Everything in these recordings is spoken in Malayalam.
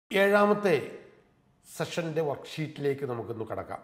ഏഴാമത്തെ സെഷൻ്റെ വർക്ക്ഷീറ്റിലേക്ക് നമുക്കൊന്ന് കടക്കാം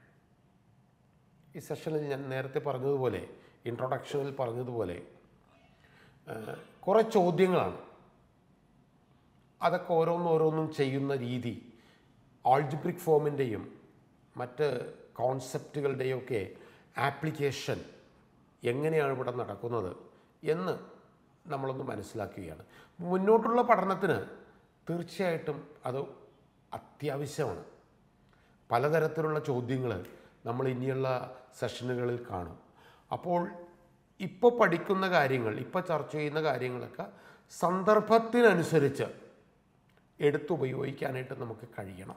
ഈ സെഷനിൽ ഞാൻ നേരത്തെ പറഞ്ഞതുപോലെ ഇൻട്രൊഡക്ഷനിൽ പറഞ്ഞതുപോലെ ആ, കുറേ ചോദ്യങ്ങളാണ് അതൊക്കെ ഓരോന്നോരോന്നും ചെയ്യുന്ന രീതി ആൾജിബ്രിക് ഫോമിൻ്റെയും മറ്റ് കോൺസെപ്റ്റുകളുടെയും ഒക്കെ ആപ്ലിക്കേഷൻ എങ്ങനെയാണ് ഇവിടെ നടക്കുന്നത് എന്ന് നമ്മളൊന്ന് മനസ്സിലാക്കുകയാണ് മുന്നോട്ടുള്ള പഠനത്തിന് തീർച്ചയായിട്ടും അത് അത്യാവശ്യമാണ് പലതരത്തിലുള്ള ചോദ്യങ്ങൾ നമ്മൾ ഇനിയുള്ള സെഷനുകളിൽ കാണും അപ്പോൾ ഇപ്പോൾ പഠിക്കുന്ന കാര്യങ്ങൾ ഇപ്പോൾ ചർച്ച ചെയ്യുന്ന കാര്യങ്ങളൊക്കെ സന്ദർഭത്തിനനുസരിച്ച് എടുത്തുപയോഗിക്കാനായിട്ട് നമുക്ക് കഴിയണം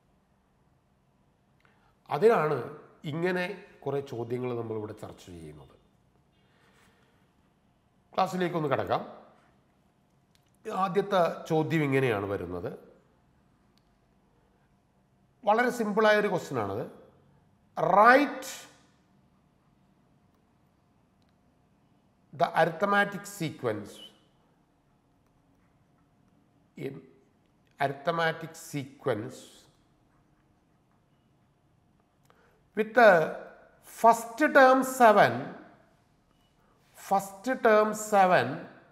അതിനാണ് ഇങ്ങനെ കുറേ ചോദ്യങ്ങൾ നമ്മളിവിടെ ചർച്ച ചെയ്യുന്നത് ക്ലാസ്സിലേക്കൊന്ന് കിടക്കാം ആദ്യത്തെ ചോദ്യം ഇങ്ങനെയാണ് വരുന്നത് വളരെ സിമ്പിളായ ഒരു ക്വസ്റ്റ്യൻ ആണത് write the arithmetic sequence in arithmetic sequence with the first term 7 first term 7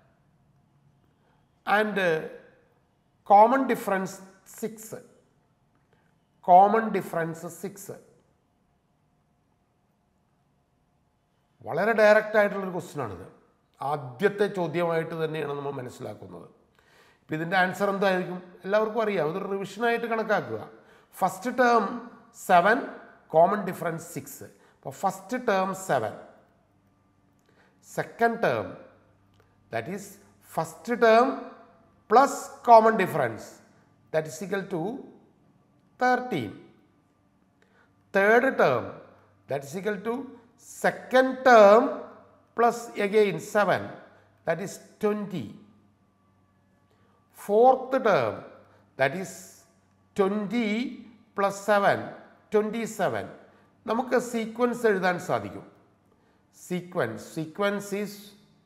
and uh, common difference 6 common difference 6 വളരെ ഡയറക്റ്റ് ആയിട്ടുള്ളൊരു ക്വസ്റ്റ്യൻ ആണിത് ആദ്യത്തെ ചോദ്യമായിട്ട് തന്നെയാണ് നമ്മൾ മനസ്സിലാക്കുന്നത് ഇപ്പം ഇതിൻ്റെ ആൻസർ എന്തായിരിക്കും എല്ലാവർക്കും അറിയാം ഇതൊരു റിവിഷനായിട്ട് കണക്കാക്കുക first term seven common difference six അപ്പോൾ first term seven second term that is first term plus common difference that is equal to thirteen third term that is equal to second term plus again 7 that is 20 fourth term that is 20 plus 7 27 നമുക്ക് സീക്വൻസ് എഴുതാൻ സാധിക്കും sequence sequence is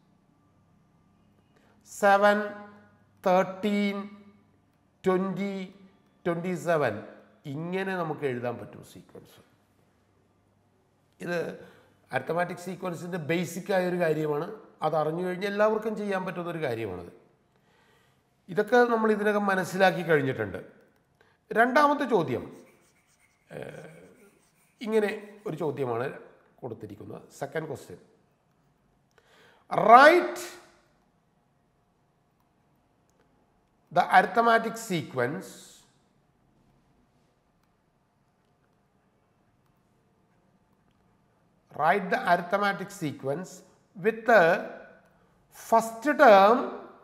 seven thirteen twenty twenty seven ഇങ്ങനെ നമുക്ക് എഴുതാൻ പറ്റും സീക്വൻസ് ഇത് അരിത്തമാറ്റിക് സീക്വൻസിൻ്റെ ബേസിക്കായ ഒരു കാര്യമാണ് അത് അറിഞ്ഞു കഴിഞ്ഞാൽ എല്ലാവർക്കും ചെയ്യാൻ പറ്റുന്ന ഒരു കാര്യമാണത് ഇതൊക്കെ നമ്മൾ ഇതിനകം മനസ്സിലാക്കി കഴിഞ്ഞിട്ടുണ്ട് രണ്ടാമത്തെ ചോദ്യം ഏഹ്, ഇങ്ങനെ ഒരു ചോദ്യമാണ് കൊടുത്തിരിക്കുന്നത് second question write the arithmetic sequence write the arithmetic sequence with the first term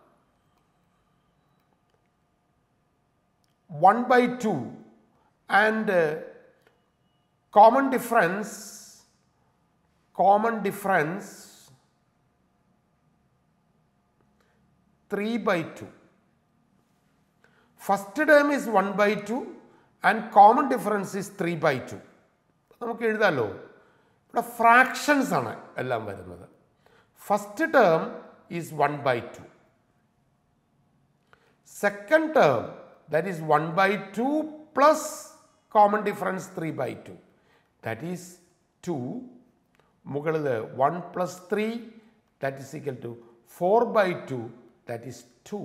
1 by 2 and uh, common difference common difference 3 by 2 first term is 1 by 2 and common difference is 3 by 2 നമുക്ക് എഴുതാമല്ലോ ഇവിടെ ഫ്രാക്ഷൻസ് ആണ് എല്ലാം വരുന്നത് first term is one by two second term that is one by two plus common difference three by two that is two മുകളിൽ one plus three that is equal to four by two that is two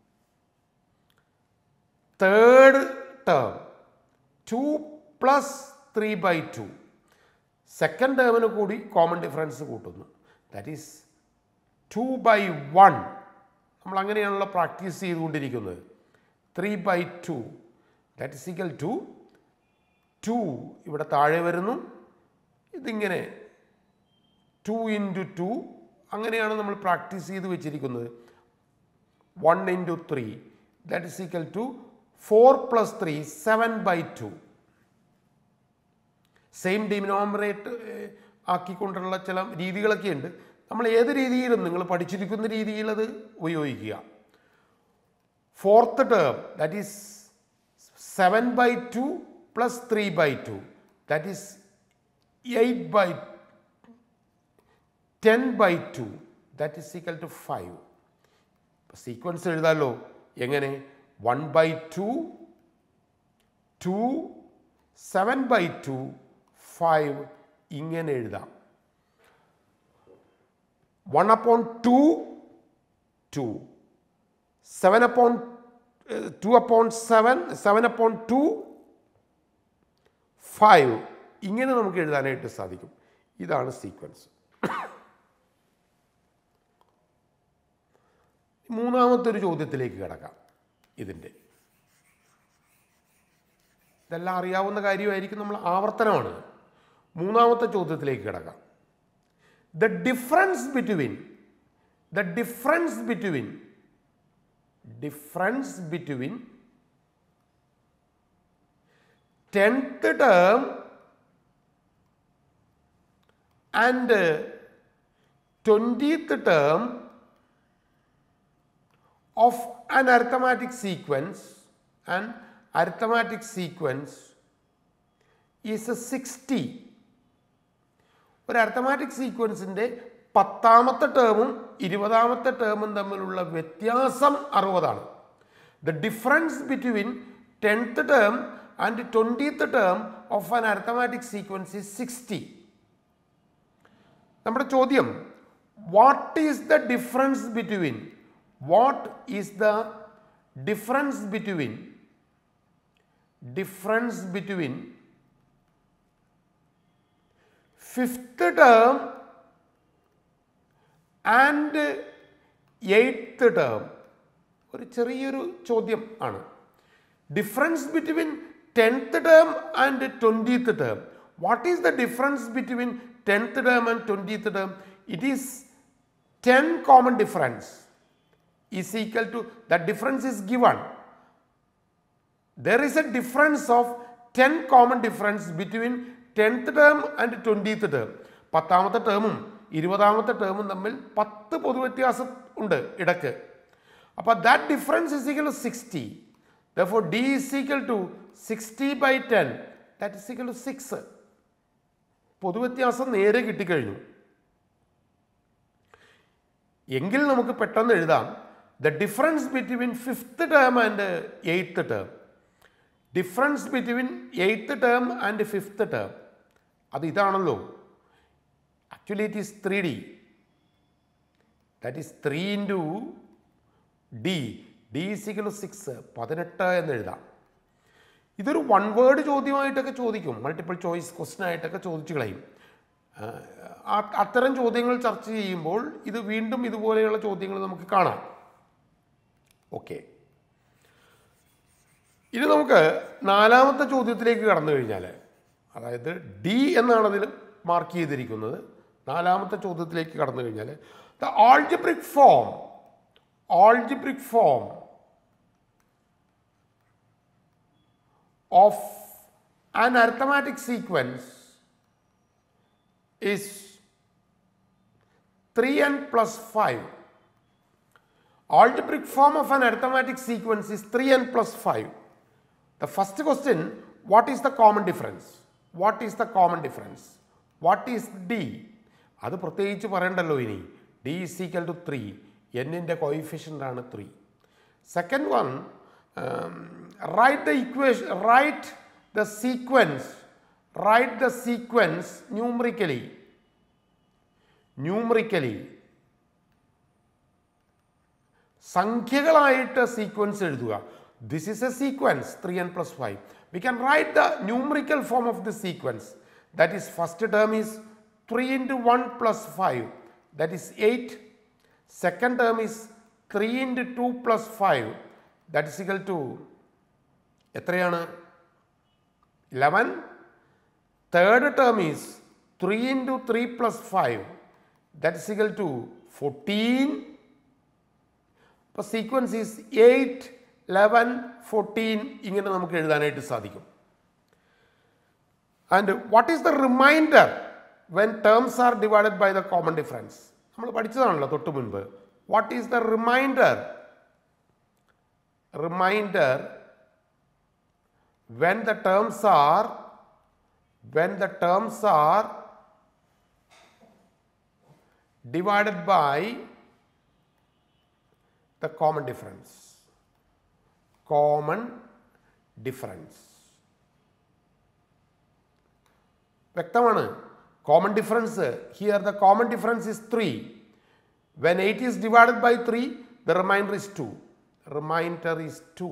third term two plus three by two second ടേമിന് കൂടി കോമൺ ഡിഫറൻസ് കൂട്ടുന്നു that is two by one നമ്മൾ അങ്ങനെയാണല്ലോ പ്രാക്ടീസ് ചെയ്തുകൊണ്ടിരിക്കുന്നത് three by two that is equal to to ഇവിടെ താഴെ വരുന്നു ഇതിങ്ങനെ ടു ഇൻറ്റു ടു അങ്ങനെയാണ് നമ്മൾ പ്രാക്ടീസ് ചെയ്ത് വെച്ചിരിക്കുന്നത് one into three that is equal to four plus three seven by two same denominator ആക്കിക്കൊണ്ടുള്ള ചില രീതികളൊക്കെ ഉണ്ട് നമ്മൾ ഏത് രീതിയിലും നിങ്ങൾ പഠിച്ചിരിക്കുന്ന രീതിയിൽ അത് ഉപയോഗിക്കുക fourth term that is seven by two plus three by two that is eight by ten by two that is equal to five sequence എഴുതാമല്ലോ എങ്ങനെ one by two two seven by two five ഇങ്ങനെ എഴുതാം one upon two two seven upon two upon seven seven upon two five ഇങ്ങനെ നമുക്ക് എഴുതാനായിട്ട് സാധിക്കും ഇതാണ് സീക്വൻസ് മൂന്നാമത്തെ ഒരു ചോദ്യത്തിലേക്ക് കിടക്കാം ഇതിൻ്റെ ഇതെല്ലാം അറിയാവുന്ന കാര്യമായിരിക്കും നമ്മൾ ആവർത്തനമാണ് മൂന്നാമത്തെ ചോദ്യത്തിലേക്ക് കിടക്കാം the difference between the difference between difference between tenth term and twentieth term of an arithmetic sequence an arithmetic sequence is a 60 ഒരു അർത്ഥമാറ്റിക് സീക്വൻസിൻ്റെ പത്താമത്തെ ടേമും ഇരുപതാമത്തെ ടേമും തമ്മിലുള്ള വ്യത്യാസം അറുപതാണ് the difference between tenth term and twentieth term of an arithmetic sequence is sixty നമ്മുടെ ചോദ്യം what is the difference between what is the difference between difference between fifth term and eighth term ഒരു ചെറിയൊരു ചോദ്യം ആണ് difference between tenth term and twentieth term what is the difference between tenth term and twentieth term it is ten common difference is equal to the difference is given there is a difference of 10 common difference between 10th term and 20th term പത്താമത്തെ ടേമും ഇരുപതാമത്തെ ടേമും തമ്മിൽ പത്ത് പൊതുവ്യത്യാസം ഉണ്ട് ഇടയ്ക്ക് അപ്പോൾ that difference is equal to sixty therefore d is equal to sixty by ten that is equal to six പൊതുവ്യത്യാസം നേരെ കിട്ടിക്കഴിഞ്ഞു എങ്കിൽ നമുക്ക് പെട്ടെന്ന് എഴുതാം the difference between fifth term and eighth term difference between eighth term and fifth term അത് ഇതാണല്ലോ actually it is three d that is three into d d is equal six പതിനെട്ട് എന്ന് എഴുതാം ഇതൊരു വൺ വേർഡ് ചോദ്യമായിട്ടൊക്കെ ചോദിക്കും മൾട്ടിപ്പിൾ ചോയ്സ് ക്വസ്റ്റ്യൻ ആയിട്ടൊക്കെ ചോദിച്ചു കളയും ആ- അത്തരം ചോദ്യങ്ങൾ ചർച്ച ചെയ്യുമ്പോൾ ഇത് വീണ്ടും ഇതുപോലെയുള്ള ചോദ്യങ്ങൾ നമുക്ക് കാണാം ഓക്കെ ഇനി നമുക്ക് നാലാമത്തെ ചോദ്യത്തിലേക്ക് കടന്നു കഴിഞ്ഞാൽ അതായത് ഡി എന്നാണ് അതിൽ മാർക്ക് ചെയ്തിരിക്കുന്നത് നാലാമത്തെ ചോദ്യത്തിലേക്ക് കടന്നു കഴിഞ്ഞാൽ the algebraic form algebraic form of an arithmetic sequence is 3n plus 5. Algebraic form of an arithmetic sequence is 3n plus 5. The first question, what is the common difference? What is the common difference? What is D? അത് പ്രത്യേകിച്ച് പറയണ്ടല്ലോ ഇനി d is equal to three എന്നിൻ്റെ കോയിഫിഷ്യൻ്റ് ആണ് three second one write the equation write the sequence write the sequence numerically numerically സംഖ്യകളായിട്ട് സീക്വൻസ് എഴുതുക this is a sequence three n plus five we can write the numerical form of the sequence that is first term is three into one plus five that is eight second term is three into two plus five that is equal to എത്രയാണ് eleven third term is three into three plus five that is equal to fourteen അപ്പോൾ sequence is eight eleven fourteen ഇങ്ങനെ നമുക്ക് എഴുതാനായിട്ട് സാധിക്കും and what is the remainder when terms are divided by the common difference നമ്മൾ പഠിച്ചതാണല്ലോ തൊട്ട് മുൻപ് what is the remainder remainder when the terms are when the terms are divided by the common difference common difference വ്യക്തമാണ് common difference here the common difference is three when eight is divided by three the remainder is two remainder is two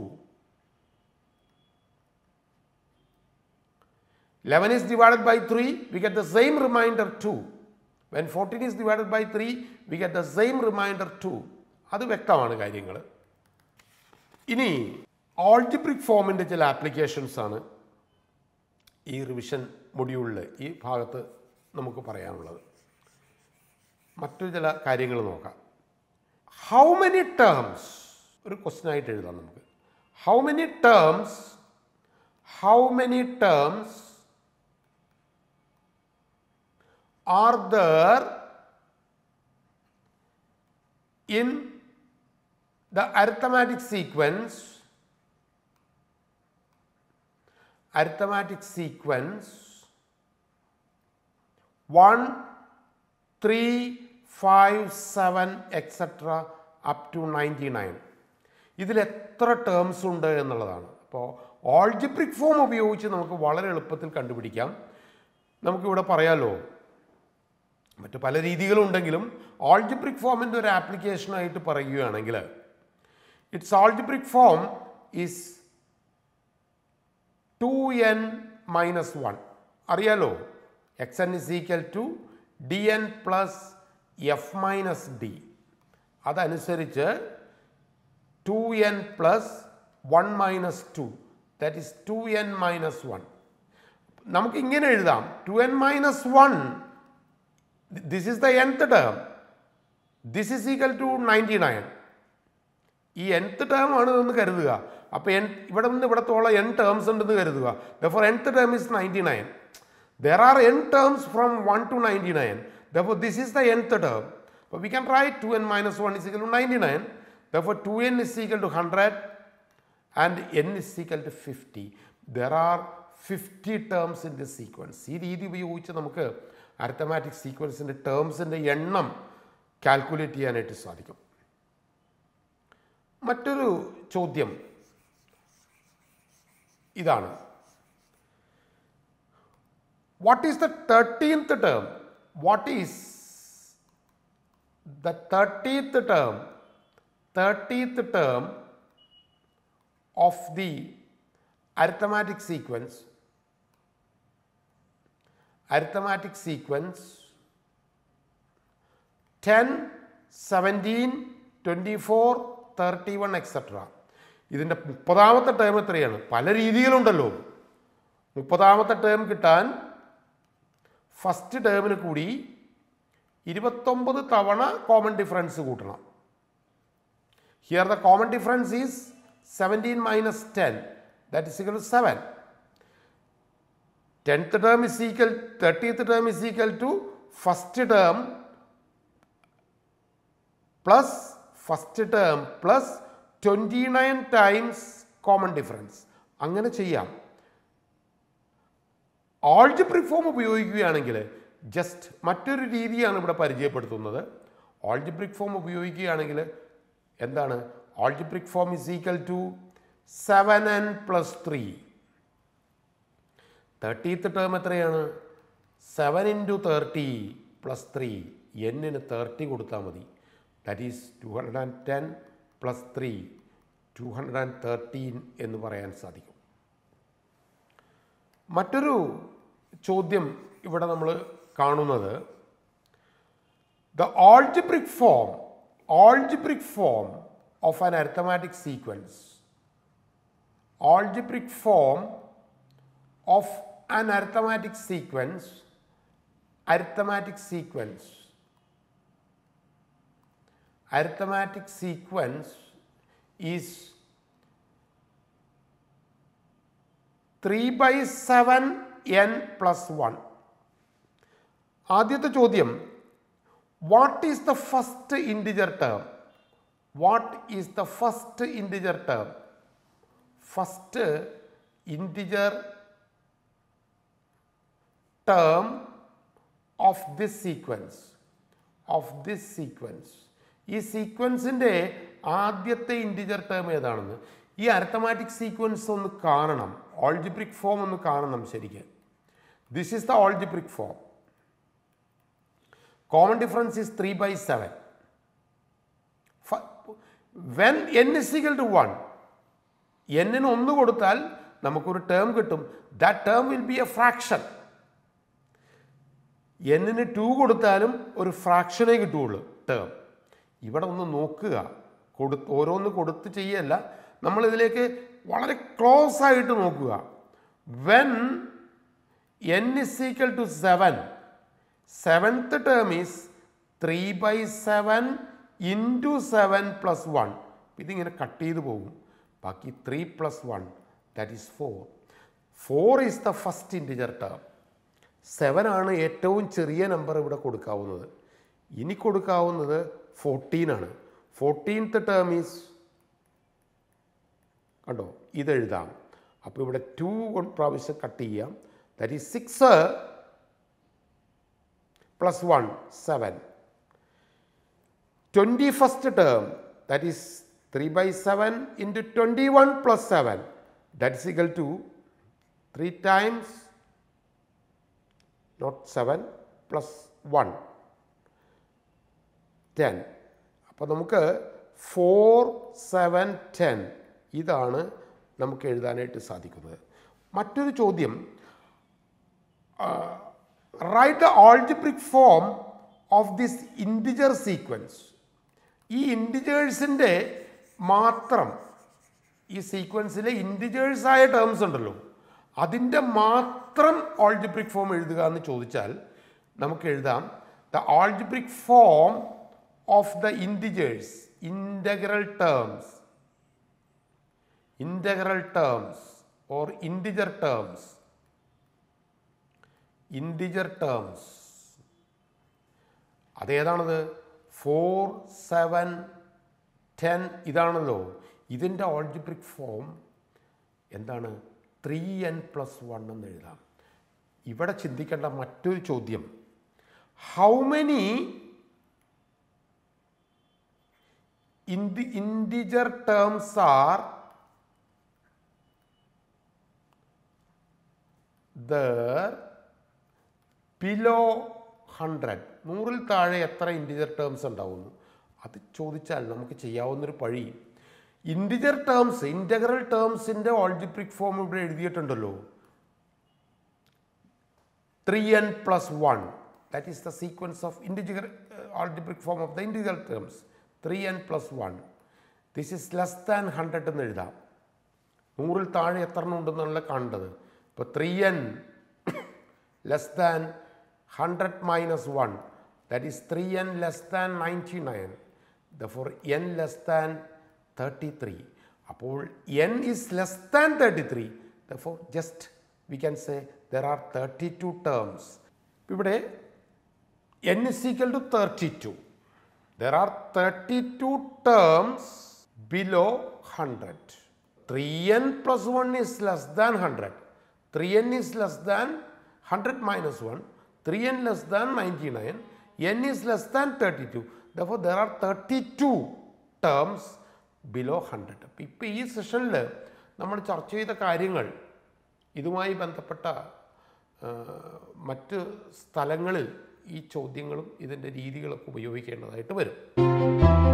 11 is divided by 3, we get the same remainder 2. When 14 is divided by 3, we get the same remainder 2. അത് വ്യക്തമാണ് കാര്യങ്ങൾ ഇനി ഓൾജിബ്രിക് ഫോമിൻ്റെ ചില ആപ്ലിക്കേഷൻസ് ആണ് ഈ റിവിഷൻ മൊഡ്യൂളിൽ ഈ ഭാഗത്ത് നമുക്ക് പറയാനുള്ളത് മറ്റു ചില കാര്യങ്ങൾ നോക്കാം ഹൗ മെനി ടേംസ് ഒരു ക്വസ്റ്റ്യൻ ആയിട്ട് എഴുതാം നമുക്ക് how many terms how many terms are there in the arithmetic sequence arithmetic sequence 1 3 5 7 etc up to 99 ഇതിൽ എത്ര ടേംസ് ഉണ്ട് എന്നുള്ളതാണ് അപ്പോൾ ഓൾജിബ്രിക് ഫോം ഉപയോഗിച്ച് നമുക്ക് വളരെ എളുപ്പത്തിൽ കണ്ടുപിടിക്കാം നമുക്കിവിടെ പറയാലോ മറ്റു പല രീതികളുണ്ടെങ്കിലും ഓൾജിബ്രിക് ഫോമിൻ്റെ ഒരു ആപ്ലിക്കേഷനായിട്ട് പറയുകയാണെങ്കിൽ it's algebraic form is two n minus one അറിയാലോ x n is equal to d n plus f minus d അതനുസരിച്ച് two n plus one minus two that is two n minus one നമുക്ക് ഇങ്ങനെ എഴുതാം two n minus one this is the nth term this is equal to ninety nine ഈ എൻത്ത് ടേം ആണ് എന്ന് കരുതുക അപ്പോൾ എൻ ഇവിടെ നിന്ന് ഇവിടത്തോളം എൻ ടേംസ് ഉണ്ടെന്ന് കരുതുക therefore nth term is ninety nine there are n terms from one to ninety nine therefore this is the nth term അപ്പോൾ we can write two n minus one is equal to ninety nine therefore two n is equal to hundred and n is equal to fifty there are fifty terms in this sequence ഈ രീതി ഉപയോഗിച്ച് നമുക്ക് അരിത്തമാറ്റിക് സീക്വൻസിൻ്റെ ടേംസിൻ്റെ എണ്ണം കാൽക്കുലേറ്റ് ചെയ്യാനായിട്ട് സാധിക്കും മറ്റൊരു ചോദ്യം ഇതാണ് what is the thirteenth term what is the thirteenth term thirteenth term of the arithmetic sequence arithmetic sequence 10 17 24 31 etc ഇതിൻ്റെ മുപ്പതാമത്തെ ടേം എത്രയാണ് പല രീതികളുണ്ടല്ലോ മുപ്പതാമത്തെ ടേം കിട്ടാൻ ഫസ്റ്റ് ടേമിന് കൂടി ഇരുപത്തൊമ്പത് തവണ കോമൺ ഡിഫറൻസ് കൂട്ടണം here the common difference is 17 minus 10 that is equal to 7 10th term is equal 30th term is equal to first term plus first term plus 29 times common difference അങ്ങനെ ചെയ്യാം ഓൾജിബ്രിക് ഫോം ഉപയോഗിക്കുകയാണെങ്കിൽ ജസ്റ്റ് മറ്റൊരു രീതിയാണ് ഇവിടെ പരിചയപ്പെടുത്തുന്നത് ഓൾജിബ്രിക് ഫോം ഉപയോഗിക്കുകയാണെങ്കിൽ എന്താണ് algebraic form is equal to 7n plus 3. 30th term എത്രയാണ് seven into thirty plus three എന്നിന് തേർട്ടി കൊടുത്താൽ മതി that is to hundred and ten plus three to hundred and thirteen എന്ന് പറയാൻ സാധിക്കും മറ്റൊരു ചോദ്യം ഇവിടെ നമ്മൾ കാണുന്നത് the algebraic form algebraic form of an arithmetic sequence. Algebraic form of an arithmetic sequence, arithmetic sequence, arithmetic sequence is 3 by 7 n plus 1. ആദ്യത്തെ ചോദ്യം what is the first integer term what is the first integer term first integer term of this sequence of this sequence ഈ സീക്വൻസിൻ്റെ ആദ്യത്തെ ഇൻറ്റിജർ ടേം ഏതാണെന്ന് ഈ അരത്തമാറ്റിക് സീക്വൻസ് ഒന്ന് കാണണം ഓൾജിബ്രിക് ഫോം ഒന്ന് കാണണം ശരിക്ക് this is the algebraic form common difference is three by seven when n is equal to one എന്നിന് ഒന്ന് കൊടുത്താൽ നമുക്കൊരു ടേം കിട്ടും that term will be a fraction എന്നിന് ടു കൊടുത്താലും ഒരു ഫ്രാക്ഷനേ കിട്ടുകയുള്ളൂ ടേം ഇവിടെ ഒന്ന് നോക്കുക കൊടു ഓരോന്ന് കൊടുത്ത് ചെയ്യല്ല നമ്മളിതിലേക്ക് വളരെ ക്ലോസ് ആയിട്ട് നോക്കുക when n is equal to seven seventh term is three by seven into seven plus one ഇതിങ്ങനെ കട്ട് ചെയ്ത് പോകും ബാക്കി three plus one that is four four is the first integer term seven ആണ് ഏറ്റവും ചെറിയ നമ്പർ ഇവിടെ കൊടുക്കാവുന്നത് ഇനി കൊടുക്കാവുന്നത് ഫോർട്ടീൻ ആണ് ഫോർട്ടീൻത്ത് ടേം ഈസ് കണ്ടോ ഇതെഴുതാം അപ്പോൾ ഇവിടെ ടു പ്രാവശ്യം കട്ട് ചെയ്യാം that is six plus one seven twenty first term that is three by seven into twenty one plus seven that is equal to three times not seven plus one ten അപ്പോൾ നമുക്ക് ഫോർ സെവൻ ടെൻ ഇതാണ് നമുക്ക് എഴുതാനായിട്ട് സാധിക്കുന്നത് മറ്റൊരു ചോദ്യം write the algebraic form of this integer sequence ഈ ഇൻഡിജേഴ്സിൻ്റെ മാത്രം ഈ സീക്വൻസിലെ ഇൻഡിജേഴ്സായ ടേംസ് ഉണ്ടല്ലോ അതിൻ്റെ മാത്രം ഓൾജിബ്രിക് ഫോം എഴുതുക എന്ന് ചോദിച്ചാൽ നമുക്ക് എഴുതാം the algebraic form of the integers integral terms integral terms or integer terms integer terms അതേതാണത് ഫോർ സെവൻ ടെൻ ഇതാണല്ലോ ഇതിൻ്റെ ഓൾജിബ്രിക് ഫോം എന്താണ് ത്രീ എൻ പ്ലസ് വൺ എന്ന് എഴുതാം ഇവിടെ ചിന്തിക്കേണ്ട മറ്റൊരു ചോദ്യം ഹൗ മെനി ഇൻഡി integer terms are there below hundred നൂറിൽ താഴെ എത്ര ഇൻഡിജർ ടേംസ് ഉണ്ടാവുന്നു അത് ചോദിച്ചാൽ നമുക്ക് ചെയ്യാവുന്നൊരു പഴി ഇൻഡിജർ ടേംസ് ഇൻറ്റഗ്രൽ ടേംസിൻ്റെ ഓൾജിബ്രിക് ഫോം ഇവിടെ എഴുതിയിട്ടുണ്ടല്ലോ three n plus one that is the sequence of integer algebraic form of the integer terms three n plus one this is less than hundred എന്ന് എഴുതാം നൂറിൽ താഴെ എത്ര എണ്ണം ഉണ്ടെന്നുള്ള കാണേണ്ടത് ഇപ്പോൾ three n less than hundred minus one that is three n less than ninety nine therefore n less than thirty three അപ്പോൾ N is less than thirty three therefore just we can say there are thirty two terms ഇവിടെ n is equal to 32. There are 32 terms below 100. 3n plus 1 is less than 100. 3n is less than 100 minus 1. 3n less than 99. n is less than 32. Therefore, there are 32 terms below 100. അപ്പോൾ ഇപ്പോൾ ഈ സെഷനിൽ നമ്മൾ ചർച്ച ചെയ്ത കാര്യങ്ങൾ ഇതുമായി ബന്ധപ്പെട്ട ആ, മറ്റ് സ്ഥലങ്ങളിൽ ഈ ചോദ്യങ്ങളും ഇതിൻ്റെ രീതികളൊക്കെ ഉപയോഗിക്കേണ്ടതായിട്ട് വരും